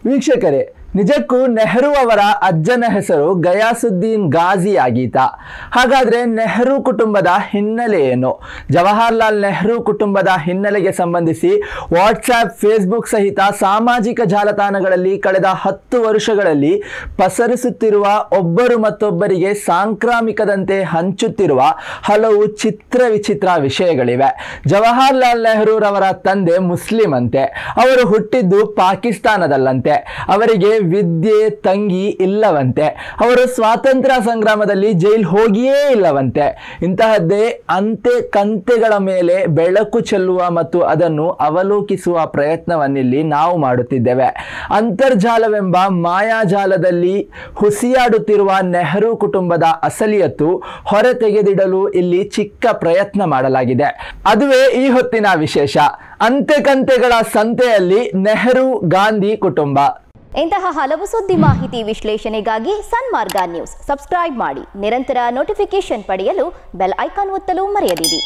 ವೀಕ್ಷಕರೇ ನಿಜಕ್ಕೂ ನೆಹರು ಅವರ ಅಜ್ಜನ ಹೆಸರು ಗಯಾಸುದ್ದೀನ್ ಗಾಜಿ ಆಗೀತ ಹಾಗಾದ್ರೆ ನೆಹರು ಕುಟುಂಬದ ಹಿನ್ನೆಲೆ ಏನು ಜವಾಹರ್ಲಾಲ್ ನೆಹರು ಕುಟುಂಬದ ಹಿನ್ನೆಲೆಗೆ ಸಂಬಂಧಿಸಿ ವಾಟ್ಸ್ಆಪ್ ಫೇಸ್ಬುಕ್ ಸಹಿತ ಸಾಮಾಜಿಕ ಜಾಲತಾಣಗಳಲ್ಲಿ ಕಳೆದ ಹತ್ತು ವರ್ಷಗಳಲ್ಲಿ ಪಸರಿಸುತ್ತಿರುವ ಒಬ್ಬರು ಮತ್ತೊಬ್ಬರಿಗೆ ಸಾಂಕ್ರಾಮಿಕದಂತೆ ಹಂಚುತ್ತಿರುವ ಹಲವು ಚಿತ್ರ ವಿಚಿತ್ರ ವಿಷಯಗಳಿವೆ ಜವಾಹರ್ಲಾಲ್ ನೆಹರೂರವರ ತಂದೆ ಮುಸ್ಲಿಂ ಅಂತೆ ಅವರು ಹುಟ್ಟಿದ್ದು ಪಾಕಿಸ್ತಾನದಲ್ಲಂತೆ ಅವರಿಗೆ ವಿದ್ಯೆ ತಂಗಿ ಇಲ್ಲವಂತೆ ಅವರು ಸ್ವಾತಂತ್ರ್ಯ ಸಂಗ್ರಾಮದಲ್ಲಿ ಜೈಲ್ ಹೋಗಿಯೇ ಇಲ್ಲವಂತೆ ಇಂತಹದ್ದೇ ಅಂತೆ ಕಂತೆಗಳ ಮೇಲೆ ಬೆಳಕು ಚೆಲ್ಲುವ ಮತ್ತು ಅದನ್ನು ಅವಲೋಕಿಸುವ ಪ್ರಯತ್ನವನ್ನಿಲ್ಲಿ ನಾವು ಮಾಡುತ್ತಿದ್ದೇವೆ ಅಂತರ್ಜಾಲವೆಂಬ ಮಾಯಾಜಾಲದಲ್ಲಿ ಹುಸಿಯಾಡುತ್ತಿರುವ ನೆಹರು ಕುಟುಂಬದ ಅಸಲಿಯತ್ತು ಹೊರ ತೆಗೆದಿಡಲು ಇಲ್ಲಿ ಚಿಕ್ಕ ಪ್ರಯತ್ನ ಮಾಡಲಾಗಿದೆ ಅದುವೇ ಈ ಹೊತ್ತಿನ ವಿಶೇಷ ಅಂತೆ ಕಂತೆಗಳ ಸಂತೆಯಲ್ಲಿ ನೆಹರು ಗಾಂಧಿ ಕುಟುಂಬ ಇಂತಹ ಹಲವು ಸುದ್ದಿ ಮಾಹಿತಿ ವಿಶ್ಲೇಷಣೆಗಾಗಿ ಸನ್ಮಾರ್ಗ ನ್ಯೂಸ್ ಸಬ್ಸ್ಕ್ರೈಬ್ ಮಾಡಿ ನಿರಂತರ ನೋಟಿಫಿಕೇಶನ್ ಪಡೆಯಲು ಬೆಲ್ ಐಕಾನ್ ಒತ್ತಲು ಮರೆಯದಿರಿ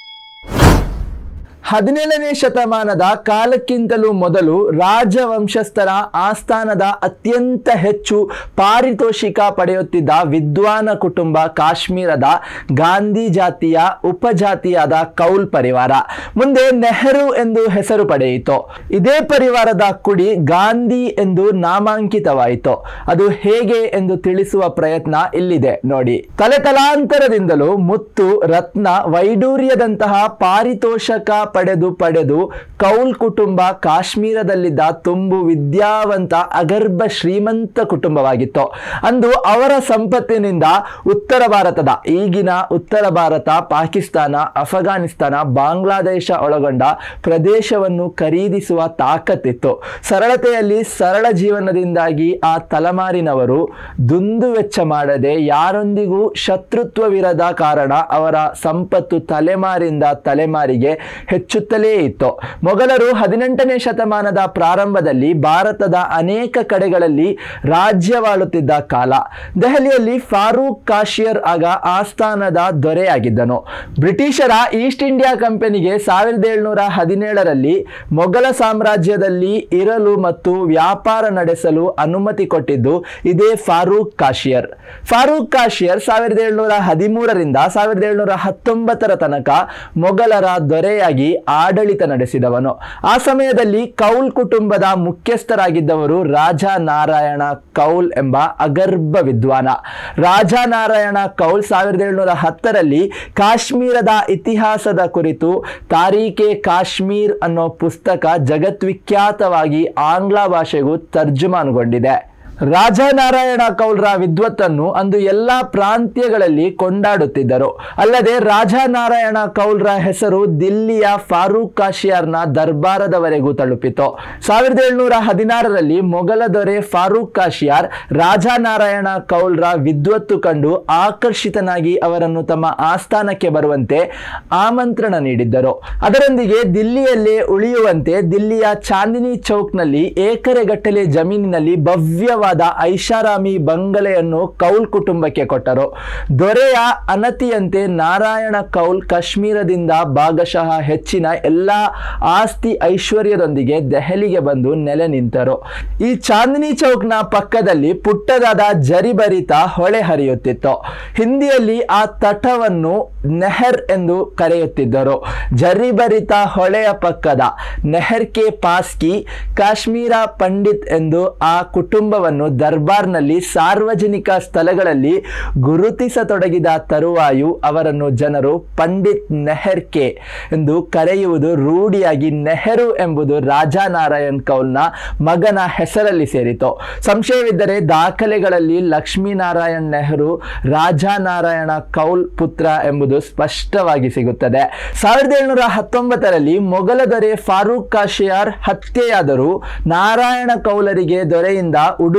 ಹದಿನೇಳನೇ ಶತಮಾನದ ಕಾಲಕ್ಕಿಂತಲೂ ಮೊದಲು ರಾಜವಂಶಸ್ಥರ ಆಸ್ಥಾನದ ಅತ್ಯಂತ ಹೆಚ್ಚು ಪಾರಿತೋಷಿಕ ಪಡೆಯುತ್ತಿದ್ದ ವಿದ್ವಾನ ಕುಟುಂಬ ಕಾಶ್ಮೀರದ ಗಾಂಧಿ ಜಾತಿಯ ಉಪಜಾತಿಯಾದ ಕೌಲ್ ಪರಿವಾರ ಮುಂದೆ ನೆಹರು ಎಂದು ಹೆಸರು ಪಡೆಯಿತು ಇದೇ ಪರಿವಾರದ ಕುಡಿ ಗಾಂಧಿ ಎಂದು ನಾಮಾಂಕಿತವಾಯಿತು ಅದು ಹೇಗೆ ಎಂದು ತಿಳಿಸುವ ಪ್ರಯತ್ನ ಇಲ್ಲಿದೆ ನೋಡಿ ತಲೆತಲಾಂತರದಿಂದಲೂ ಮುತ್ತು ರತ್ನ ವೈಡೂರ್ಯದಂತಹ ಪಾರಿತೋಷಕ ಪಡೆದು ಪಡೆದು ಕೌಲ್ ಕುಟುಂಬ ಕಾಶ್ಮೀರದಲ್ಲಿದ್ದ ತುಂಬು ವಿದ್ಯಾವಂತ ಅಗರ್ಭ ಶ್ರೀಮಂತ ಕುಟುಂಬವಾಗಿತ್ತು ಅಂದು ಅವರ ಸಂಪತ್ತಿನಿಂದ ಉತ್ತರ ಭಾರತದ ಈಗಿನ ಉತ್ತರ ಭಾರತ ಪಾಕಿಸ್ತಾನ ಅಫಘಾನಿಸ್ತಾನ ಬಾಂಗ್ಲಾದೇಶ ಒಳಗೊಂಡ ಪ್ರದೇಶವನ್ನು ಖರೀದಿಸುವ ತಾಕತ್ತಿತ್ತು ಸರಳತೆಯಲ್ಲಿ ಸರಳ ಜೀವನದಿಂದಾಗಿ ಆ ತಲೆಮಾರಿನವರು ದುಂದು ವೆಚ್ಚ ಮಾಡದೆ ಯಾರೊಂದಿಗೂ ಶತ್ರುತ್ವವಿರದ ಕಾರಣ ಅವರ ಸಂಪತ್ತು ತಲೆಮಾರಿಂದ ತಲೆಮಾರಿಗೆ ಹೆಚ್ಚುತ್ತಲೇ ಇತ್ತು ಮೊಘಲರು ಹದಿನೆಂಟನೇ ಶತಮಾನದ ಪ್ರಾರಂಭದಲ್ಲಿ ಭಾರತದ ಅನೇಕ ಕಡೆಗಳಲ್ಲಿ ರಾಜ್ಯವಾಳುತ್ತಿದ್ದ ಕಾಲ ದೆಹಲಿಯಲ್ಲಿ ಫಾರೂಕ್ ಕಾಶಿಯರ್ ಆಗ ಆಸ್ಥಾನದ ದೊರೆಯಾಗಿದ್ದನು ಬ್ರಿಟಿಷರ ಈಸ್ಟ್ ಇಂಡಿಯಾ ಕಂಪನಿಗೆ ಸಾವಿರದ ಏಳ್ನೂರ ಹದಿನೇಳರಲ್ಲಿ ಮೊಘಲ ಸಾಮ್ರಾಜ್ಯದಲ್ಲಿ ಇರಲು ಮತ್ತು ವ್ಯಾಪಾರ ನಡೆಸಲು ಅನುಮತಿ ಕೊಟ್ಟಿದ್ದು ಇದೇ ಫಾರೂಕ್ ಕಾಶಿಯರ್ ಫಾರೂಕ್ ಕಾಶಿಯರ್ ಸಾವಿರದ ಏಳ್ನೂರ ಹದಿಮೂರರಿಂದ ಸಾವಿರದ ಏಳ್ನೂರ ಹತ್ತೊಂಬತ್ತರ ತನಕ ಮೊಘಲರ ದೊರೆಯಾಗಿ ಆಡಳಿತ ನಡೆಸಿದವನು ಆ ಸಮಯದಲ್ಲಿ ಕೌಲ್ ಕುಟುಂಬದ ಮುಖ್ಯಸ್ಥರಾಗಿದ್ದವರು ರಾಜ ನಾರಾಯಣ ಕೌಲ್ ಎಂಬ ಅಗರ್ಭ ವಿದ್ವಾನ ರಾಜ ನಾರಾಯಣ ಕೌಲ್ ಸಾವಿರದ ಏಳ್ನೂರ ಹತ್ತರಲ್ಲಿ ಕಾಶ್ಮೀರದ ಇತಿಹಾಸದ ಕುರಿತು ತಾರೀಖೆ ಕಾಶ್ಮೀರ್ ಅನ್ನೋ ಪುಸ್ತಕ ಜಗದ್ವಿಖ್ಯಾತವಾಗಿ ಆಂಗ್ಲ ಭಾಷೆಗೂ ತರ್ಜುಮಾನುಗೊಂಡಿದೆ ರಾಜನಾರಾಯಣ ಕೌಲ್ರ ವಿದ್ವತ್ತನ್ನು ಅಂದು ಎಲ್ಲ ಪ್ರಾಂತ್ಯಗಳಲ್ಲಿ ಕೊಂಡಾಡುತ್ತಿದ್ದರು ಅಲ್ಲದೆ ರಾಜನಾರಾಯಣ ಕೌಲ್ರ ಹೆಸರು ದಿಲ್ಲಿಯ ಫಾರೂಕ್ ಕಾಶಿಯಾರ್ನ ದರ್ಬಾರದವರೆಗೂ ತಲುಪಿತು ಸಾವಿರದ ಏಳ್ನೂರ ಹದಿನಾರರಲ್ಲಿ ಮೊಘಲ ದೊರೆ ಫಾರೂಕ್ ಕಾಶಿಯಾರ್ ರಾಜನಾರಾಯಣ ಕೌಲ್ರ ವಿದ್ವತ್ತು ಕಂಡು ಆಕರ್ಷಿತನಾಗಿ ಅವರನ್ನು ತಮ್ಮ ಆಸ್ಥಾನಕ್ಕೆ ಬರುವಂತೆ ಆಮಂತ್ರಣ ನೀಡಿದ್ದರು ಅದರೊಂದಿಗೆ ದಿಲ್ಲಿಯಲ್ಲೇ ಉಳಿಯುವಂತೆ ದಿಲ್ಲಿಯ ಚಾಂದಿನಿ ಚೌಕ್ನಲ್ಲಿ ಏಕರೆಗಟ್ಟಲೆ ಜಮೀನಿನಲ್ಲಿ ಭವ್ಯವಾದ ಐಷಾರಾಮಿ ಬಂಗಲೆಯನ್ನು ಕೌಲ್ ಕುಟುಂಬಕ್ಕೆ ಕೊಟ್ಟರು ದೊರೆಯ ಅನತಿಯಂತೆ ನಾರಾಯಣ ಕೌಲ್ ಕಾಶ್ಮೀರದಿಂದ ಭಾಗಶಃ ಹೆಚ್ಚಿನ ಎಲ್ಲ ಆಸ್ತಿ ಐಶ್ವರ್ಯದೊಂದಿಗೆ ದೆಹಲಿಗೆ ಬಂದು ನೆಲೆ ನಿಂತರು ಈ ಚಾಂದಿನಿ ಚೌಕ್ನ ಪಕ್ಕದಲ್ಲಿ ಪುಟ್ಟದಾದ ಜರಿಭರಿತ ಹೊಳೆ ಹರಿಯುತ್ತಿತ್ತು ಹಿಂದಿಯಲ್ಲಿ ಆ ತಟವನ್ನು ನೆಹರ್ ಎಂದು ಕರೆಯುತ್ತಿದ್ದರು ಜರಿಭರಿತ ಹೊಳೆಯ ಪಕ್ಕದ ನೆಹರ್ ಕೆ ಪಾಸ್ಕಿ ಕಾಶ್ಮೀರ ಪಂಡಿತ್ ಎಂದು ಆ ಕುಟುಂಬವನ್ನು ದರ್ಬಾರ್ನಲ್ಲಿ ಸಾರ್ವಜನಿಕ ಸ್ಥಳಗಳಲ್ಲಿ ಗುರುತಿಸತೊಡಗಿದ ತರುವಾಯು ಅವರನ್ನು ಜನರು ಪಂಡಿತ್ ನೆಹರ್ ಕೆ ಎಂದು ಕರೆಯುವುದು ರೂಢಿಯಾಗಿ ನೆಹರು ಎಂಬುದು ರಾಜಾನಾರಾಯಣ್ ಕೌಲ್ನ ಮಗನ ಹೆಸರಲ್ಲಿ ಸೇರಿತು ಸಂಶಯವಿದ್ದರೆ ದಾಖಲೆಗಳಲ್ಲಿ ಲಕ್ಷ್ಮೀನಾರಾಯಣ್ ನೆಹರು ರಾಜಾನಾರಾಯಣ ಕೌಲ್ ಪುತ್ರ ಎಂಬುದು ಸ್ಪಷ್ಟವಾಗಿ ಸಿಗುತ್ತದೆ ಸಾವಿರದ ಏಳ್ನೂರ ಹತ್ತೊಂಬತ್ತರಲ್ಲಿ ಮೊಘಲ ದೊರೆ ಫಾರೂಕ್ ಕಾಶಿಯಾರ್ ಹತ್ಯೆಯಾದರೂ ನಾರಾಯಣ ಕೌಲರಿಗೆ ದೊರೆಯಿಂದ ಉಡುಗೊರೆ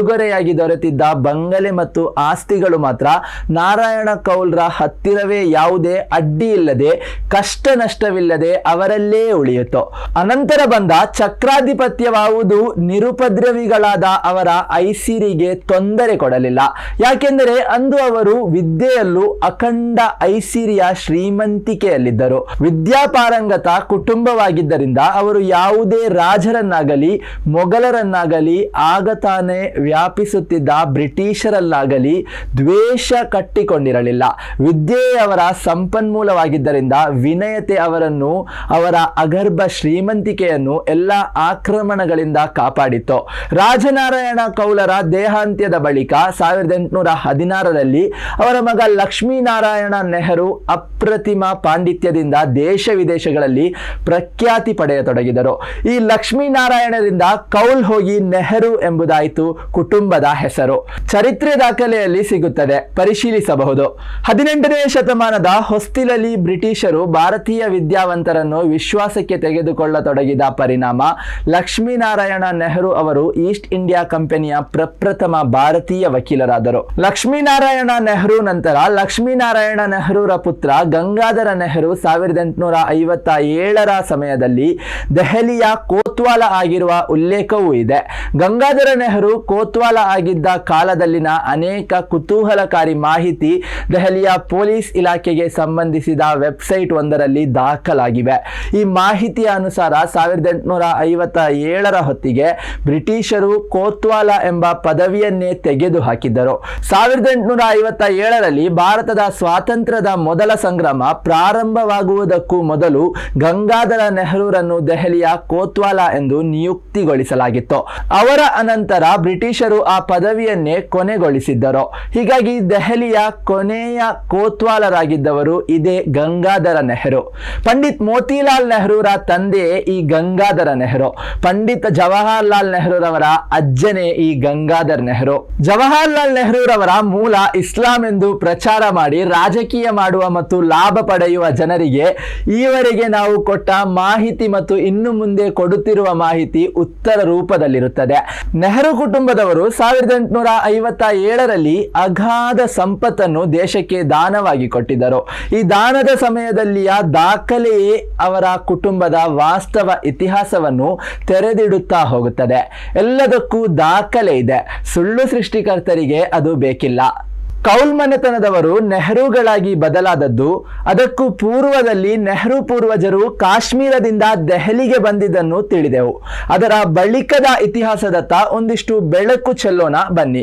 ಉಡುಗೊರೆಯಾಗಿ ದೊರೆತಿದ್ದ ಬಂಗಲೆ ಮತ್ತು ಆಸ್ತಿಗಳು ಮಾತ್ರ ನಾರಾಯಣ ಕೌಲ್ರ ಹತ್ತಿರವೇ ಯಾವುದೇ ಅಡ್ಡಿ ಇಲ್ಲದೆ ಕಷ್ಟ ನಷ್ಟವಿಲ್ಲದೆ ಅವರಲ್ಲೇ ಉಳಿಯಿತು ಅನಂತರ ಬಂದ ಚಕ್ರಾಧಿಪತ್ಯವಾವುದು ನಿರುಪದ್ರವಿಗಳಾದ ಅವರ ಐಸಿರಿಗೆ ತೊಂದರೆ ಕೊಡಲಿಲ್ಲ ಯಾಕೆಂದರೆ ಅಂದು ಅವರು ವಿದ್ಯೆಯಲ್ಲೂ ಅಖಂಡ ಐಸಿರಿಯ ಶ್ರೀಮಂತಿಕೆಯಲ್ಲಿದ್ದರು ವಿದ್ಯಾಪಾರಂಗತ ಕುಟುಂಬವಾಗಿದ್ದರಿಂದ ಅವರು ಯಾವುದೇ ರಾಜರನ್ನಾಗಲಿ ಮೊಘಲರನ್ನಾಗಲಿ ಆಗ ತಾನೇ ವ್ಯಾಪಿಸುತ್ತಿದ್ದ ಬ್ರಿಟಿಷರಲ್ಲಾಗಲಿ ದ್ವೇಷ ಕಟ್ಟಿಕೊಂಡಿರಲಿಲ್ಲ ವಿದ್ಯೆಯೇ ಅವರ ಸಂಪನ್ಮೂಲವಾಗಿದ್ದರಿಂದ ವಿನಯತೆ ಅವರನ್ನು ಅವರ ಅಗರ್ಭ ಶ್ರೀಮಂತಿಕೆಯನ್ನು ಎಲ್ಲ ಆಕ್ರಮಣಗಳಿಂದ ಕಾಪಾಡಿತು ರಾಜನಾರಾಯಣ ಕೌಲರ ದೇಹಾಂತ್ಯದ ಬಳಿಕ ಸಾವಿರದ ಎಂಟುನೂರ ಹದಿನಾರರಲ್ಲಿ ಅವರ ಮಗ ಲಕ್ಷ್ಮೀನಾರಾಯಣ ನೆಹರು ಅಪ್ರತಿಮ ಪಾಂಡಿತ್ಯದಿಂದ ದೇಶ ವಿದೇಶಗಳಲ್ಲಿ ಪ್ರಖ್ಯಾತಿ ಪಡೆಯತೊಡಗಿದರು ಈ ಲಕ್ಷ್ಮೀನಾರಾಯಣರಿಂದ ಕೌಲ್ ಹೋಗಿ ನೆಹರು ಎಂಬುದಾಯಿತು ಕುಟುಂಬದ ಹೆಸರು ಚರಿತ್ರೆ ದಾಖಲೆಯಲ್ಲಿ ಸಿಗುತ್ತದೆ ಪರಿಶೀಲಿಸಬಹುದು ಹದಿನೆಂಟನೇ ಶತಮಾನದ ಹೊಸ್ತಿಲಲ್ಲಿ ಬ್ರಿಟಿಷರು ಭಾರತೀಯ ವಿದ್ಯಾವಂತರನ್ನು ವಿಶ್ವಾಸಕ್ಕೆ ತೆಗೆದುಕೊಳ್ಳತೊಡಗಿದ ಪರಿಣಾಮ ಲಕ್ಷ್ಮೀನಾರಾಯಣ ನೆಹರು ಅವರು ಈಸ್ಟ್ ಇಂಡಿಯಾ ಕಂಪನಿಯ ಪ್ರಪ್ರಥಮ ಭಾರತೀಯ ವಕೀಲರಾದರು ಲಕ್ಷ್ಮೀನಾರಾಯಣ ನೆಹರು ನಂತರ ಲಕ್ಷ್ಮೀನಾರಾಯಣ ನೆಹರೂರ ಪುತ್ರ ಗಂಗಾಧರ ನೆಹರು ಸಾವಿರದ ಎಂಟುನೂರ ಐವತ್ತ ಏಳರ ಸಮಯದಲ್ಲಿ ದೆಹಲಿಯ ಕೋತ್ವಾಲ ಆಗಿರುವ ಉಲ್ಲೇಖವೂ ಇದೆ ಗಂಗಾಧರ ನೆಹರು ಕೋತ್ವಾಲ ಆಗಿದ್ದ ಕಾಲದಲ್ಲಿನ ಅನೇಕ ಕುತೂಹಲಕಾರಿ ಮಾಹಿತಿ ದೆಹಲಿಯ ಪೊಲೀಸ್ ಇಲಾಖೆಗೆ ಸಂಬಂಧಿಸಿದ ವೆಬ್ಸೈಟ್ ಒಂದರಲ್ಲಿ ದಾಖಲಾಗಿವೆ ಈ ಮಾಹಿತಿಯ ಅನುಸಾರ ಸಾವಿರದ ಎಂಟುನೂರ ಐವತ್ತ ಏಳರ ಹೊತ್ತಿಗೆ ಬ್ರಿಟಿಷರು ಕೋತ್ವಾಲ ಎಂಬ ಪದವಿಯನ್ನೇ ತೆಗೆದು ಹಾಕಿದ್ದರು ಸಾವಿರದ ಎಂಟುನೂರ ಐವತ್ತ ಏಳರಲ್ಲಿ ಭಾರತದ ಸ್ವಾತಂತ್ರ್ಯದ ಮೊದಲ ಸಂಗ್ರಾಮ ಪ್ರಾರಂಭವಾಗುವುದಕ್ಕೂ ಮೊದಲು ಗಂಗಾಧರ ನೆಹರೂರನ್ನು ದೆಹಲಿಯ ಕೋತ್ವಾಲ ಎಂದು ನಿಯುಕ್ತಿಗೊಳಿಸಲಾಗಿತ್ತು ಅವರ ಅನಂತರ ಬ್ರಿಟಿಷರು ಆ ಪದವಿಯನ್ನೇ ಕೊನೆಗೊಳಿಸಿದ್ದರು ಹೀಗಾಗಿ ದೆಹಲಿಯ ಕೊನೆಯ ಕೋತ್ವಾಲರಾಗಿದ್ದವರು ಇದೇ ಗಂಗಾಧರ ನೆಹರು ಪಂಡಿತ್ ಮೋತಿಲಾಲ್ ನೆಹರೂರ ತಂದೆಯೇ ಈ ಗಂಗಾಧರ ನೆಹರು ಪಂಡಿತ್ ಜವಾಹರ್ಲಾಲ್ ನೆಹರೂರವರ ಅಜ್ಜನೇ ಈ ಗಂಗಾಧರ್ ನೆಹರು ಜವಾಹರ್ಲಾಲ್ ನೆಹರೂರವರ ಮೂಲ ಇಸ್ಲಾಂ ಎಂದು ಪ್ರಚಾರ ಮಾಡಿ ರಾಜಕೀಯ ಮಾಡುವ ಮತ್ತು ಲಾಭ ಪಡೆಯುವ ಜನರಿಗೆ ಈವರೆಗೆ ನಾವು ಕೊಟ್ಟ ಮಾಹಿತಿ ಮತ್ತು ಇನ್ನು ಮುಂದೆ ಕೊಡುತ್ತಿರುವ ಮಾಹಿತಿ ಉತ್ತರ ರೂಪದಲ್ಲಿರುತ್ತದೆ ನೆಹರು ಕುಟುಂಬದವರು ಸಾವಿರದ ಎಂಟುನೂರ ಐವತ್ತ ಏಳರಲ್ಲಿ ಅಗಾಧ ಸಂಪತ್ತನ್ನು ದೇಶಕ್ಕೆ ದಾನವಾಗಿ ಕೊಟ್ಟಿದ್ದರು ಈ ದಾನದ ಸಮಯದಲ್ಲಿಯ ದಾಖಲೆಯೇ ಅವರ ಕುಟುಂಬದ ವಾಸ್ತವ ಇತಿಹಾಸವನ್ನು ತೆರೆದಿಡುತ್ತಾ ಹೋಗುತ್ತದೆ ಎಲ್ಲದಕ್ಕೂ ದಾಖಲೆ ಇದೆ ಸುಳ್ಳು ಸೃಷ್ಟಿಕರ್ತರಿಗೆ ಅದು ಬೇಕಿಲ್ಲ ಕೌಲ್ ಮನೆತನದವರು ನೆಹರುಗಳಾಗಿ ಬದಲಾದದ್ದು ಅದಕ್ಕೂ ಪೂರ್ವದಲ್ಲಿ ನೆಹರು ಪೂರ್ವಜರು ಕಾಶ್ಮೀರದಿಂದ ದೆಹಲಿಗೆ ಬಂದಿದ್ದನ್ನು ತಿಳಿದೆವು ಅದರ ಬಳಿಕದ ಇತಿಹಾಸದತ್ತ ಒಂದಿಷ್ಟು ಬೆಳಕು ಚೆಲ್ಲೋಣ ಬನ್ನಿ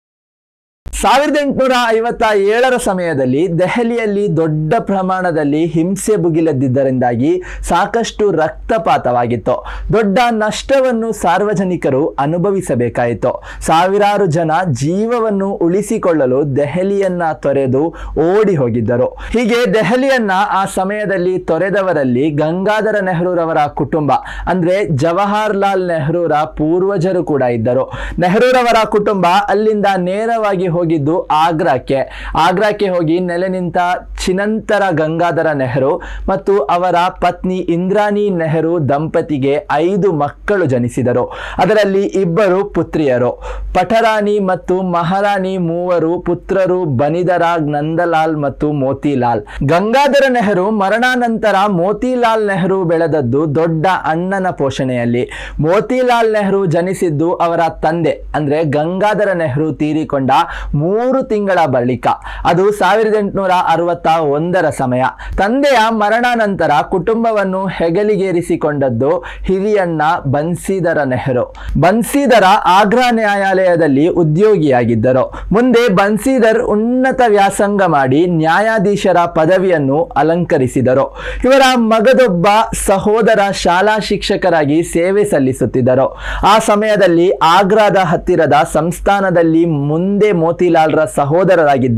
ಸಾವಿರದ ಎಂಟುನೂರ ಐವತ್ತ ಏಳರ ಸಮಯದಲ್ಲಿ ದೆಹಲಿಯಲ್ಲಿ ದೊಡ್ಡ ಪ್ರಮಾಣದಲ್ಲಿ ಹಿಂಸೆ ಭುಗಿಲದ್ದಿದ್ದರಿಂದಾಗಿ ಸಾಕಷ್ಟು ರಕ್ತಪಾತವಾಗಿತ್ತು ದೊಡ್ಡ ನಷ್ಟವನ್ನು ಸಾರ್ವಜನಿಕರು ಅನುಭವಿಸಬೇಕಾಯಿತು ಸಾವಿರಾರು ಜನ ಜೀವವನ್ನು ಉಳಿಸಿಕೊಳ್ಳಲು ದೆಹಲಿಯನ್ನ ತೊರೆದು ಓಡಿ ಹೋಗಿದ್ದರು ಹೀಗೆ ದೆಹಲಿಯನ್ನ ಆ ಸಮಯದಲ್ಲಿ ತೊರೆದವರಲ್ಲಿ ಗಂಗಾಧರ ನೆಹರೂರವರ ಕುಟುಂಬ ಅಂದ್ರೆ ಜವಾಹರ್ಲಾಲ್ ನೆಹರೂರ ಪೂರ್ವಜರು ಕೂಡ ಇದ್ದರು ನೆಹರೂರವರ ಕುಟುಂಬ ಅಲ್ಲಿಂದ ನೇರವಾಗಿ ಹೋಗಿದ್ದು ಆಗ್ರಾಕ್ಕೆ ಆಗ್ರಾಕ್ಕೆ ಹೋಗಿ ನೆಲೆ ನಿಂತ ಚಿನಂತರ ಗಂಗಾಧರ ನೆಹರು ಮತ್ತು ಅವರ ಪತ್ನಿ ಇಂದ್ರಾಣಿ ನೆಹರು ದಂಪತಿಗೆ ಐದು ಮಕ್ಕಳು ಜನಿಸಿದರು ಅದರಲ್ಲಿ ಇಬ್ಬರು ಪುತ್ರಿಯರು ಪಠರಾಣಿ ಮತ್ತು ಮಹಾರಾಣಿ ಮೂವರು ಪುತ್ರರು ಬನಿದರ ನಂದಲಾಲ್ ಮತ್ತು ಮೋತಿಲಾಲ್ ಗಂಗಾಧರ ನೆಹರು ಮರಣಾನಂತರ ಮೋತಿಲಾಲ್ ನೆಹರು ಬೆಳೆದದ್ದು ದೊಡ್ಡ ಅಣ್ಣನ ಪೋಷಣೆಯಲ್ಲಿ ಮೋತಿಲಾಲ್ ನೆಹರು ಜನಿಸಿದ್ದು ಅವರ ತಂದೆ ಅಂದ್ರೆ ಗಂಗಾಧರ ನೆಹರು ತೀರಿಕೊಂಡ ಮೂರು ತಿಂಗಳ ಬಳಿಕ ಅದು ಸಾವಿರದ ಎಂಟುನೂರ ಅರವತ್ತ ಒಂದರ ಸಮಯ ತಂದೆಯ ಮರಣಾನಂತರ ಕುಟುಂಬವನ್ನು ಹೆಗಲಿಗೇರಿಸಿಕೊಂಡದ್ದು ಹಿರಿಯಣ್ಣ ಬನ್ಸಿದರ ನೆಹರು ಬನ್ಸಿದರ ಆಗ್ರಾ ನ್ಯಾಯಾಲಯದಲ್ಲಿ ಉದ್ಯೋಗಿಯಾಗಿದ್ದರು ಮುಂದೆ ಬನ್ಸಿದರ್ ಉನ್ನತ ವ್ಯಾಸಂಗ ಮಾಡಿ ನ್ಯಾಯಾಧೀಶರ ಪದವಿಯನ್ನು ಅಲಂಕರಿಸಿದರು ಇವರ ಮಗದೊಬ್ಬ ಸಹೋದರ ಶಾಲಾ ಶಿಕ್ಷಕರಾಗಿ ಸೇವೆ ಸಲ್ಲಿಸುತ್ತಿದ್ದರು ಆ ಸಮಯದಲ್ಲಿ ಆಗ್ರಾದ ಹತ್ತಿರದ ಸಂಸ್ಥಾನದಲ್ಲಿ ಮುಂದೆ ಮೋತಿಲಾಲ್ ಮೋತಿಲಾಲ್ರ ಸಹೋದರರಾಗಿದ್ದ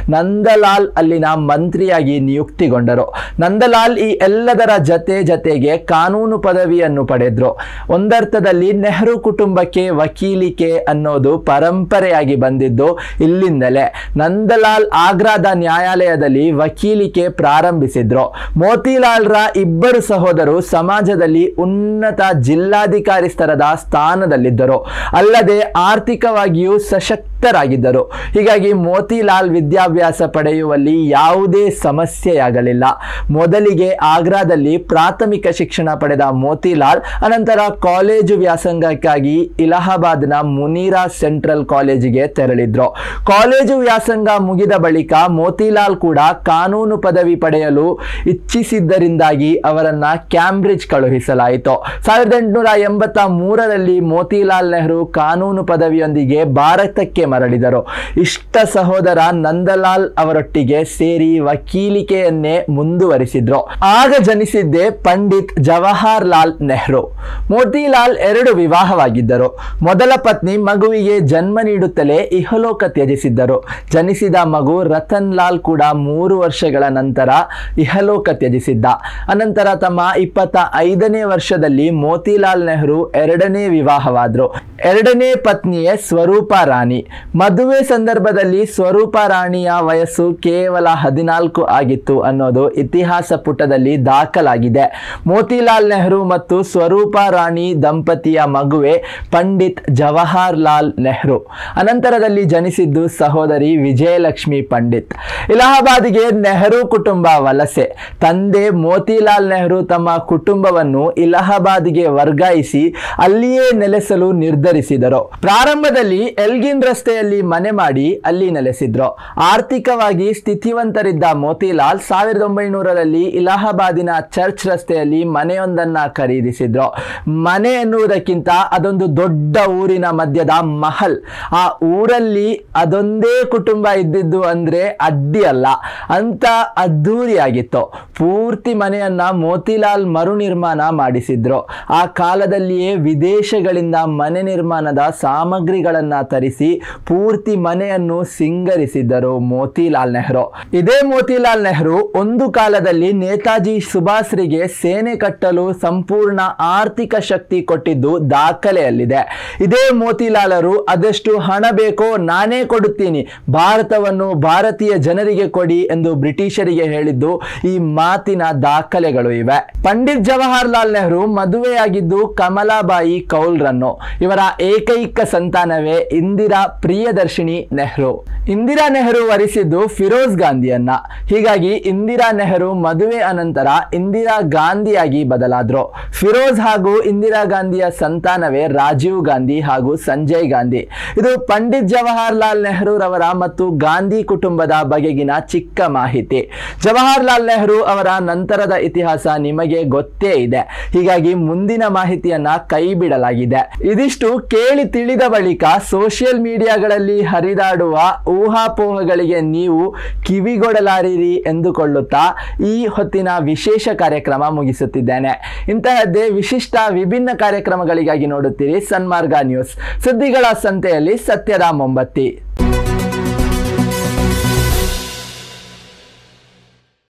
ನಂದಲಾಲ್ ಅಲ್ಲಿನ ಮಂತ್ರಿಯಾಗಿ ನಿಯುಕ್ತಿಗೊಂಡರು ನಂದಲಾಲ್ ಈ ಎಲ್ಲದರ ಜತೆ ಜತೆಗೆ ಕಾನೂನು ಪದವಿಯನ್ನು ಪಡೆದ್ರು ಒಂದರ್ಥದಲ್ಲಿ ನೆಹರು ಕುಟುಂಬಕ್ಕೆ ವಕೀಲಿಕೆ ಅನ್ನೋದು ಪರಂಪರೆಯಾಗಿ ಬಂದಿದ್ದು ಇಲ್ಲಿಂದಲೇ ನಂದಲಾಲ್ ಆಗ್ರಾದ ನ್ಯಾಯಾಲಯದಲ್ಲಿ ವಕೀಲಿಕೆ ಪ್ರಾರಂಭಿಸಿದ್ರು ಮೋತಿಲಾಲ್ರ ಇಬ್ಬರು ಸಹೋದರು ಸಮಾಜದಲ್ಲಿ ಉನ್ನತ ಜಿಲ್ಲಾಧಿಕಾರಿ ಸ್ತರದ ಸ್ಥಾನದಲ್ಲಿದ್ದರು ಅಲ್ಲದೆ ಆರ್ಥಿಕವಾಗಿಯೂ ಸಶಕ್ತರಾಗಿದ್ದರು ಹೀಗಾಗಿ ಮೋತಿಲಾಲ್ ವಿದ್ಯಾಭ್ಯಾಸ ಪಡೆಯುವಲ್ಲಿ ಯಾವುದೇ ಸಮಸ್ಯೆಯಾಗಲಿಲ್ಲ ಮೊದಲಿಗೆ ಆಗ್ರಾದಲ್ಲಿ ಪ್ರಾಥಮಿಕ ಶಿಕ್ಷಣ ಪಡೆದ ಮೋತಿಲಾಲ್ ಅನಂತರ ಕಾಲೇಜು ವ್ಯಾಸಂಗಕ್ಕಾಗಿ ಇಲಹಾಬಾದ್ನ ಮುನೀರಾ ಸೆಂಟ್ರಲ್ ಕಾಲೇಜಿಗೆ ತೆರಳಿದ್ರು ಕಾಲೇಜು ವ್ಯಾಸಂಗ ಮುಗಿದ ಬಳಿಕ ಮೋತಿಲಾಲ್ ಕೂಡ ಕಾನೂನು ಪದವಿ ಪಡೆಯಲು ಇಚ್ಛಿಸಿದ್ದರಿಂದಾಗಿ ಅವರನ್ನ ಕ್ಯಾಂಬ್ರಿಡ್ಜ್ ಕಳುಹಿಸಲಾಯಿತು ಸಾವಿರದ ಎಂಟುನೂರ ಎಂಬತ್ತ ಮೂರರಲ್ಲಿ ಮೋತಿಲಾಲ್ ನೆಹರು ಕಾನೂನು ಪದವಿಯೊಂದಿಗೆ ಭಾರತಕ್ಕೆ ಮರಳಿದರು ಇಷ್ಟ ಸಹೋದರ ನಂದಲಾಲ್ ಅವರೊಟ್ಟಿಗೆ ಸೇರಿ ವಕೀಲಿಕೆಯನ್ನೇ ಮುಂದುವರಿಸಿದ್ರು ಆಗ ಜನಿಸಿದ್ದೇ ಪಂಡಿತ್ ಜವಾಹರ್ ಲಾಲ್ ನೆಹರು ಮೋತಿಲಾಲ್ ಎರಡು ವಿವಾಹವಾಗಿದ್ದರು ಮೊದಲ ಪತ್ನಿ ಮಗುವಿಗೆ ಜನ್ಮ ನೀಡುತ್ತಲೇ ಇಹಲೋಕ ತ್ಯಜಿಸಿದ್ದರು ಜನಿಸಿದ ಮಗು ರತನ್ ಲಾಲ್ ಕೂಡ ಮೂರು ವರ್ಷಗಳ ನಂತರ ಇಹಲೋಕ ತ್ಯಜಿಸಿದ್ದ ಅನಂತರ ತಮ್ಮ ಇಪ್ಪತ್ತ ಐದನೇ ವರ್ಷದಲ್ಲಿ ಮೋತಿಲಾಲ್ ನೆಹರು ಎರಡನೇ ವಿವಾಹವಾದ್ರು ಎರಡನೇ ಪತ್ನಿಯೇ ಸ್ವರೂಪ ರಾಣಿ ಮದುವೆ ಸಂದರ್ಭದಲ್ಲಿ ಸ್ವರೂಪ ರಾಣಿಯ ವಯಸ್ಸು ಕೇವಲ ಹದಿನಾಲ್ಕು ಆಗಿತ್ತು ಅನ್ನೋದು ಇತಿಹಾಸ ಪುಟದಲ್ಲಿ ದಾಖಲಾಗಿದೆ ಮೋತಿಲಾಲ್ ನೆಹರು ಮತ್ತು ಸ್ವರೂಪ ರಾಣಿ ದಂಪತಿಯ ಮಗುವೆ ಪಂಡಿತ್ ಜವಾಹರ್ ಲಾಲ್ ನೆಹರು ಅನಂತರದಲ್ಲಿ ಜನಿಸಿದ್ದು ಸಹೋದರಿ ವಿಜಯಲಕ್ಷ್ಮಿ ಪಂಡಿತ್ ಇಲಹಾಬಾದ್ಗೆ ನೆಹರು ಕುಟುಂಬ ವಲಸೆ ತಂದೆ ಮೋತಿಲಾಲ್ ನೆಹರು ತಮ್ಮ ಕುಟುಂಬವನ್ನು ಇಲಹಾಬಾದ್ಗೆ ವರ್ಗಾಯಿಸಿ ಅಲ್ಲಿಯೇ ನೆಲೆಸಲು ನಿರ್ಧರಿಸಿದರು ಪ್ರಾರಂಭದಲ್ಲಿ ಎಲ್ಗಿನ್ ರಸ್ತೆಯಲ್ಲಿ ಮನೆ ಮಾಡಿ ಅಲ್ಲಿ ನೆಲೆಸಿದ್ರು ಆರ್ಥಿಕವಾಗಿ ಸ್ಥಿತಿವಂತರಿದ್ದ ಮೋತಿಲಾಲ್ ಸಾವಿರದ ಒಂಬೈನೂರರಲ್ಲಿ ಇಲಹಾಬಾದಿನ ಚರ್ಚ್ ರಸ್ತೆಯಲ್ಲಿ ಮನೆಯೊಂದನ್ನ ಖರೀದಿಸಿದ್ರು ಮನೆ ಎನ್ನುವುದಕ್ಕಿಂತ ಅದೊಂದು ದೊಡ್ಡ ಊರಿನ ಮಧ್ಯದ ಮಹಲ್ ಆ ಊರಲ್ಲಿ ಅದೊಂದೇ ಕುಟುಂಬ ಇದ್ದಿದ್ದು ಅಂದ್ರೆ ಅಡ್ಡಿ ಅಲ್ಲ ಅಂತ ಅದ್ಧೂರಿಯಾಗಿತ್ತು ಪೂರ್ತಿ ಮನೆಯನ್ನ ಮೋತಿಲಾಲ್ ಮರು ನಿರ್ಮಾಣ ಮಾಡಿಸಿದ್ರು ಆ ಕಾಲದಲ್ಲಿಯೇ ವಿದೇಶಗಳಿಂದ ಮನೆ ನಿರ್ಮಾಣದ ಸಾಮಗ್ರಿಗಳನ್ನ ತರಿಸಿ ಪೂರ್ತಿ ಮನೆಯನ್ನು ಸಿಂಗರಿಸಿದ್ದರು ಮೋತಿಲಾಲ್ ನೆಹರು ಇದೇ ಮೋತಿಲಾಲ್ ನೆಹರು ಒಂದು ಕಾಲದಲ್ಲಿ ನೇತಾಜಿ ಸುಭಾಷ್ರಿಗೆ ಸೇನೆ ಕಟ್ಟಲು ಸಂಪೂರ್ಣ ಆರ್ಥಿಕ ಶಕ್ತಿ ಕೊಟ್ಟಿದ್ದು ದಾಖಲೆಯಲ್ಲಿದೆ ಇದೇ ಮೋತಿಲಾಲರು ಅದೆಷ್ಟು ಹಣ ಬೇಕೋ ನಾನೇ ಕೊಡುತ್ತೀನಿ ಭಾರತವನ್ನು ಭಾರತೀಯ ಜನರಿಗೆ ಕೊಡಿ ಎಂದು ಬ್ರಿಟಿಷರಿಗೆ ಹೇಳಿದ್ದು ಈ ಮಾತಿನ ದಾಖಲೆಗಳು ಇವೆ ಪಂಡಿತ್ ಜವಾಹರ್ ಲಾಲ್ ನೆಹರು ಮದುವೆಯಾಗಿದ್ದು ಕಮಲಾಬಾಯಿ ಕೌಲ್ರನ್ನು ಇವರ ಏಕೈಕ ಸಂತಾನವೇ ಇಂದಿರಾ ಪ್ರಿಯದರ್ಶಿನಿ ನೆಹರು ಇಂದಿರಾ ನೆಹರು ವರಿಸಿದ್ದು ಫಿರೋಜ್ ಗಾಂಧಿಯನ್ನ ಹೀಗಾಗಿ ಇಂದಿರಾ ನೆಹರು ಮದುವೆ ಅನಂತರ ಇಂದಿರಾ ಗಾಂಧಿಯಾಗಿ ಬದಲಾದ್ರು ಫಿರೋಜ್ ಹಾಗೂ ಇಂದಿರಾ ಗಾಂಧಿಯ ಸಂತಾನವೇ ರಾಜೀವ್ ಗಾಂಧಿ ಹಾಗೂ ಸಂಜಯ್ ಗಾಂಧಿ ಇದು ಪಂಡಿತ್ ಜವಾಹರ್ ಲಾಲ್ ನೆಹರೂರವರ ಮತ್ತು ಗಾಂಧಿ ಕುಟುಂಬದ ಬಗೆಗಿನ ಚಿಕ್ಕ ಮಾಹಿತಿ ಜವಾಹರ್ ಲಾಲ್ ನೆಹರು ಅವರ ನಂತರದ ಇತಿಹಾಸ ನಿಮಗೆ ಗೊತ್ತೇ ಇದೆ ಹೀಗಾಗಿ ಮುಂದಿನ ಮಾಹಿತಿಯನ್ನ ಕೈ ಬಿಡಲಾಗಿದೆ ಇದಿಷ್ಟು ಕೇಳಿ ತಿಳಿದ ಬಳಿಕ ಸೋಷಿಯಲ್ ಮೀಡಿಯಾಗಳಲ್ಲಿ ಹರಿದಾಡುವ ಊಹಾಪೋಹಗಳಿಗೆ ನೀವು ಕಿವಿಗೊಡಲಾರಿರಿ ಎಂದುಕೊಳ್ಳುತ್ತಾ ಈ ಹೊತ್ತಿನ ವಿಶೇಷ ಕಾರ್ಯಕ್ರಮ ಮುಗಿಸುತ್ತಿದ್ದೇನೆ ಇಂತಹದ್ದೇ ವಿಶಿಷ್ಟ ವಿಭಿನ್ನ ಕಾರ್ಯಕ್ರಮಗಳಿಗಾಗಿ ನೋಡುತ್ತೀರಿ ಸನ್ಮಾರ್ಗ ನ್ಯೂಸ್ ಸುದ್ದಿಗಳ ಸಂತೆಯಲ್ಲಿ ಸತ್ಯದ ಮೊಂಬತ್ತಿ